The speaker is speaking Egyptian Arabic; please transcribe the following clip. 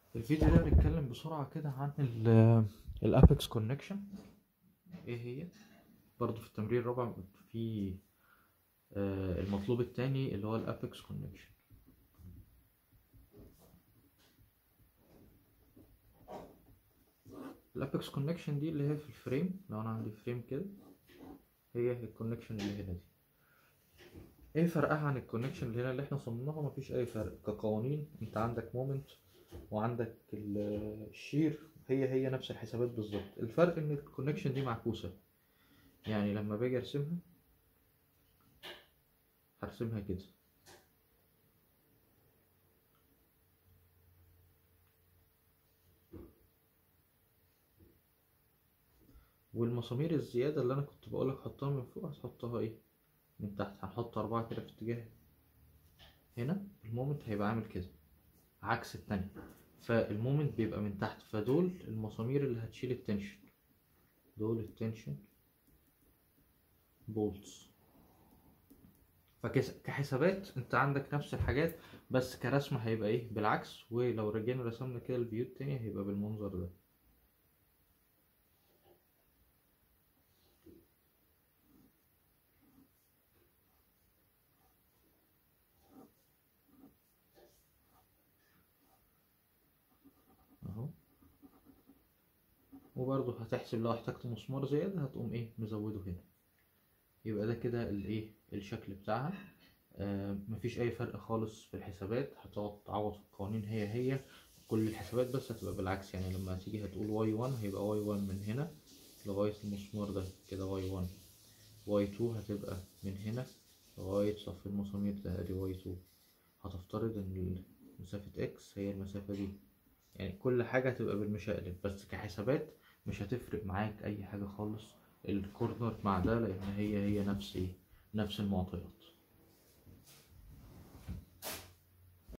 الفيديو ده بنتكلم بسرعة كده عن الابيكس كونكشن ايه هي برضو في التمرين الرابع في آه، المطلوب التاني اللي هو الابيكس كونكشن الابيكس كونكشن دي اللي هي في الفريم لو انا عندي فريم كده هي الكونكشن اللي هنا دي ايه فرقها عن الكونكشن اللي هنا اللي احنا صممناها مفيش اي فرق كقوانين انت عندك مومنت وعندك ال- الشير هي هي نفس الحسابات بالظبط الفرق ان الكونكشن دي معكوسة يعني لما باجي ارسمها هرسمها كده والمسامير الزيادة اللي أنا كنت بقولك حطها من فوق هتحطها إيه من تحت هنحط أربعة كده في اتجاه هنا المومنت هيبقى عامل كده عكس التانية فالمومنت بيبقى من تحت فدول المسامير اللي هتشيل التنشن دول التنشن بولتس فكحسابات انت عندك نفس الحاجات بس كرسم هيبقى ايه بالعكس ولو رجعنا رسمنا كده الفيو التاني هيبقى بالمنظر ده اهو وبرضه هتحسب لو احتجت مسمار زيادة هتقوم ايه مزوده هنا يبقى ده كده الايه الشكل بتاعها آه مفيش اي فرق خالص في الحسابات هتقعد تعوض في القوانين هي هي كل الحسابات بس هتبقى بالعكس يعني لما هتيجي هتقول واي 1 هيبقى واي 1 من هنا لغاية المسمار ده كده واي 1 واي 2 هتبقى من هنا لغاية صف المسامير ده ادي واي 2 هتفترض ان مسافة اكس هي المسافة دي يعني كل حاجة هتبقى بالمشقلب بس كحسابات مش هتفرق معاك أي حاجة خالص الكورنر مع ده لأن هي هي نفس إيه نفس المعطيات